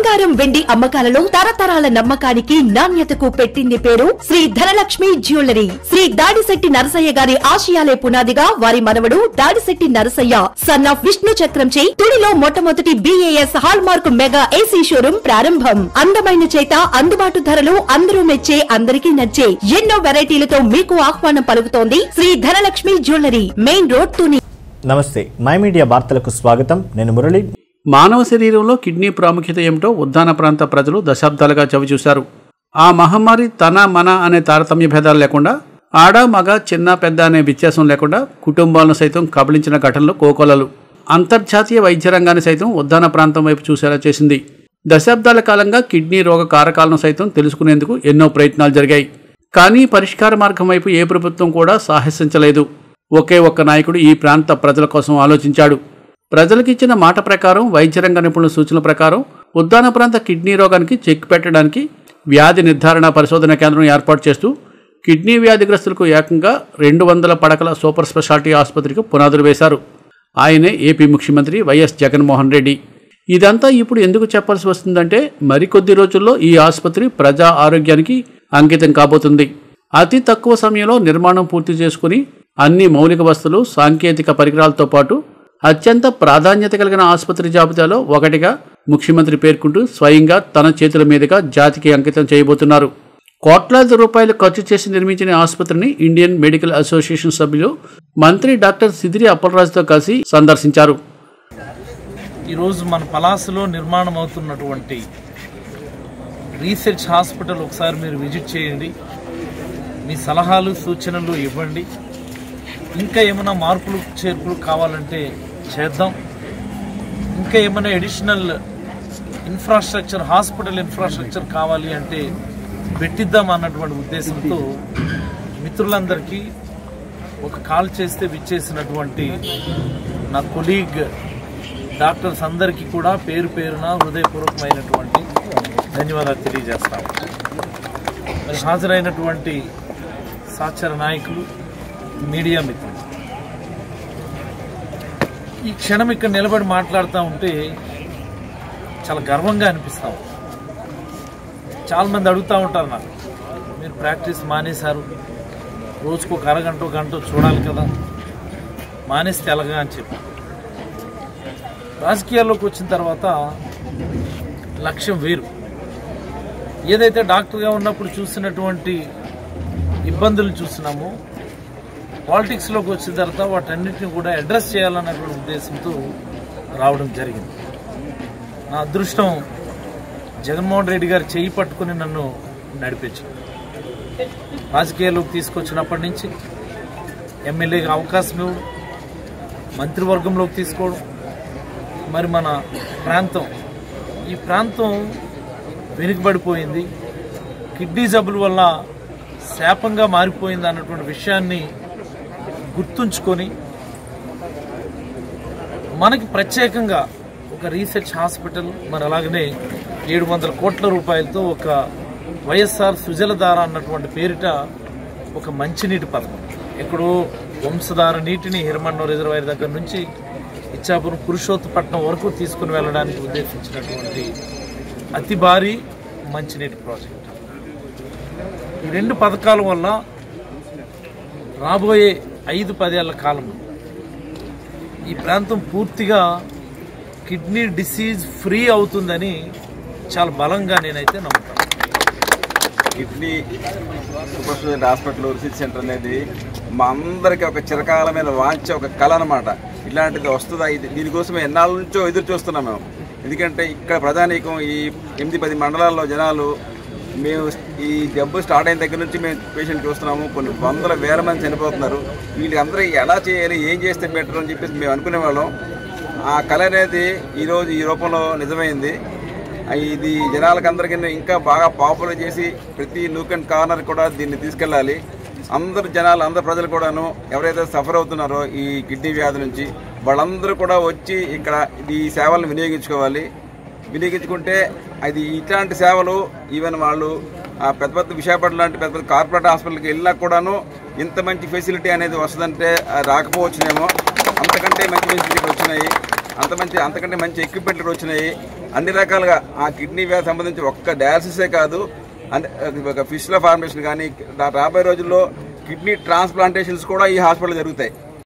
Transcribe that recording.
బంగారం వెండి అమ్మకాలలో తరతరాల నమ్మకానికి నాణ్యతకు పెట్టింది పేరు శ్రీ ధనలక్ష్మి జ్యువెలరీ శ్రీ దాడిశెట్టి నరసయ్య గారి ఆశయాలే పునాదిగా వారి మనవడు దాడిశెట్టి నరసయ్య సన్ ఆఫ్ విష్ణు చక్రంచే తుడిలో మొట్టమొదటి BAS hallmark mega AC showroom ప్రారంభం అందమైన చేత అందుబాటు ధరలు అందరూ మెచ్చే అందరికీ నచ్చే ఎన్నో వెరైటీలతో మీకు ఆహ్వానం పలుకుతోంది Shri Dhanalakshmi jewellery main road Tuni నమస్తే మై మీడియా వార్తలకు స్వాగతం నేను మురళి మానవ శరీరంలో కిడ్నీ ప్రాముఖ్యత ఏమిటో ఉద్దాన ప్రాంత ప్రజలు దశాబ్దాలుగా చవిచూశారు ఆ మహమ్మారి తన మన అనే తారతమ్య భేదాలు లేకుండా ఆడ మగ చిన్న పెద్ద అనే వ్యత్యాసం లేకుండా కుటుంబాలను సైతం కబళించిన ఘటనలు కోకొలలు అంతర్జాతీయ వైద్య రంగాన్ని సైతం ఉద్దాన ప్రాంతం వైపు చూసేలా చేసింది దశాబ్దాల కాలంగా కిడ్నీ రోగ కారకాలను సైతం తెలుసుకునేందుకు ఎన్నో ప్రయత్నాలు జరిగాయి కానీ పరిష్కార మార్గం వైపు ఏ ప్రభుత్వం కూడా సాహసించలేదు ఒకే ఒక్క నాయకుడు ఈ ప్రాంత ప్రజల కోసం ఆలోచించాడు ప్రజలకిచ్చిన మాట ప్రకారం వైద్య రంగ నిపుణుల సూచనల ప్రకారం ఉద్దాన ప్రాంత కిడ్నీ రోగానికి చెక్ పెట్టడానికి వ్యాధి నిర్ధారణ పరిశోధన కేంద్రం ఏర్పాటు చేస్తూ కిడ్నీ వ్యాధిగ్రస్తులకు ఏకంగా రెండు వందల పడకల సూపర్ స్పెషాలిటీ ఆసుపత్రికి పునాదులు వేశారు ఆయనే ఏపీ ముఖ్యమంత్రి వైఎస్ జగన్మోహన్ రెడ్డి ఇదంతా ఇప్పుడు ఎందుకు చెప్పాల్సి వస్తుందంటే మరికొద్ది రోజుల్లో ఈ ఆసుపత్రి ప్రజా ఆరోగ్యానికి అంకితం కాబోతుంది అతి తక్కువ సమయంలో నిర్మాణం పూర్తి చేసుకుని అన్ని మౌలిక వస్తువులు సాంకేతిక పరికరాలతో పాటు అత్యంత ప్రాధాన్యత కలిగిన ఆసుపత్రి జాబితాలో ఒకటిగా ముఖ్యమంత్రి పేర్కొంటూ స్వయంగా తన చేతుల మీదుగా జాతికి అంకితం చేయబోతున్నారు కోట్లాది రూపాయలు ఖర్చు చేసి నిర్మించిన ఈ ఆసుపత్రిని ఇండియన్ మెడికల్ అసోసియేషన్ సభ్యులు మంత్రి డాక్టర్ సిదిరి అప్పలరాజుతో కలిసి సందర్శించారు ఈరోజు మన పలాసలో నిర్మాణం అవుతున్నటువంటి రీసెర్చ్ హాస్పిటల్ ఒకసారి మీరు విజిట్ చేయండి మీ సలహాలు సూచనలు ఇవ్వండి ఇంకా ఏమైనా మార్పులు చేర్పులు కావాలంటే చేద్దాం ఇంకా ఏమైనా ఎడిషనల్ ఇన్ఫ్రాస్ట్రక్చర్ హాస్పిటల్ ఇన్ఫ్రాస్ట్రక్చర్ కావాలి అంటే పెట్టిద్దాం అన్నటువంటి ఉద్దేశంతో మిత్రులందరికీ ఒక కాల్ చేస్తే విచ్చేసినటువంటి నా కొలీగ్ డాక్టర్స్ అందరికీ కూడా పేరు పేరున హృదయపూర్వకమైనటువంటి ధన్యవాదాలు తెలియజేస్తాము మరి హాజరైనటువంటి సాచర నాయకులు మీడియా మిత్రులు ఈ క్షణం ఇక్కడ నిలబడి మాట్లాడుతూ ఉంటే చాలా గర్వంగా అనిపిస్తాం చాలా మంది అడుగుతూ ఉంటారు నాకు మీరు ప్రాక్టీస్ మానేశారు రోజుకు ఒక అరగంట గంట చూడాలి కదా మానేస్తే ఎలాగా అని చెప్పి రాజకీయాల్లోకి వచ్చిన తర్వాత లక్ష్యం వేరు ఏదైతే డాక్టర్గా ఉన్నప్పుడు చూసినటువంటి ఇబ్బందులు చూసినామో పాలిటిక్స్లోకి వచ్చిన తర్వాత వాటన్నిటిని కూడా అడ్రస్ చేయాలన్నటువంటి ఉద్దేశంతో రావడం జరిగింది నా అదృష్టం జగన్మోహన్ రెడ్డి గారు చేయి పట్టుకుని నన్ను నడిపించారు రాజకీయాల్లోకి తీసుకొచ్చినప్పటి నుంచి ఎమ్మెల్యేగా అవకాశం ఇవ్వడం మంత్రివర్గంలోకి తీసుకోవడం మరి మన ప్రాంతం ఈ ప్రాంతం వెనుకబడిపోయింది కిడ్నీ జబ్బుల వల్ల శాపంగా మారిపోయింది అన్నటువంటి విషయాన్ని గుర్తుంచుకొని మనకి ప్రత్యేకంగా ఒక రీసెర్చ్ హాస్పిటల్ మరి అలాగనే ఏడు వందల కోట్ల రూపాయలతో ఒక వైఎస్ఆర్ సుజలధార అన్నటువంటి పేరిట ఒక మంచినీటి పథకం ఎక్కడో వంశధార నీటిని హిరమన్నం రిజర్వాయర్ దగ్గర నుంచి ఇచ్చాపురం పురుషోత్తపట్నం వరకు తీసుకుని వెళ్ళడానికి ఉద్దేశించినటువంటి అతి భారీ మంచినీటి ప్రాజెక్ట్ ఈ రెండు పథకాల వల్ల రాబోయే ఐదు పదేళ్ల కాలంలో ఈ ప్రాంతం పూర్తిగా కిడ్నీ డిసీజ్ ఫ్రీ అవుతుందని చాలా బలంగా నేనైతే నమ్ముతాను kidney super speciality hospital research centre అనేది మా అందరికీ ఒక చిరకాలమైన వాంఛ ఒక కళ అనమాట ఇలాంటిది వస్తుందా ఇది దీనికోసం ఎన్నాళ్ళ నుంచో ఎదురు చూస్తున్నాం మేము ఎందుకంటే ఇక్కడ ప్రధానికం ఈ ఎనిమిది పది మండలాల్లో జనాలు మేము ఈ జబ్బు స్టార్ట్ అయిన దగ్గర నుంచి మేము పేషెంట్ చూస్తున్నాము కొన్ని వందల వేల మంది చనిపోతున్నారు వీళ్ళందరూ ఎలా చేయాలి ఏం చేస్తే బెటర్ అని చెప్పేసి మేము అనుకునే వాళ్ళం ఆ కళ అనేది ఈరోజు ఈ రూపంలో నిజమైంది ఆ ఇది జనాలకు అందరికీ ఇంకా బాగా పాపులర్ చేసి ప్రతి నూక్ అండ్ కార్నర్ కూడా దీన్ని తీసుకెళ్ళాలి అందరు జనాలు అందరు ప్రజలు కూడాను ఎవరైతే సఫర్ అవుతున్నారో ఈ కిడ్నీ వ్యాధి నుంచి వాళ్ళందరూ కూడా వచ్చి ఇక్కడ ఈ సేవలను వినియోగించుకోవాలి వినియోగించుకుంటే అది ఇట్లాంటి సేవలు ఈవెన్ వాళ్ళు ఆ పెద్ద పెద్ద విశాఖపట్నం లాంటి పెద్ద పెద్ద కార్పొరేట్ హాస్పిటల్కి వెళ్ళినా కూడాను ఇంత మంచి ఫెసిలిటీ అనేది వస్తుందంటే అది రాకపోవచ్చునేమో అంతకంటే మంచి ఫెసిలిటీ వచ్చినాయి అంత మంచి అంతకంటే మంచి ఎక్విప్మెంట్ కూడా వచ్చినాయి అన్ని రకాలుగా ఆ కిడ్నీ వ్యాధి సంబంధించి ఒక్క డయాలసిసే కాదు అంటే ఒక ఫిష్ల ఫార్మేషన్ కానీ రా- రాబోయే రోజుల్లో కిడ్నీ ట్రాన్స్ప్లాంటేషన్స్ కూడా ఈ హాస్పిటల్ జరుగుతాయి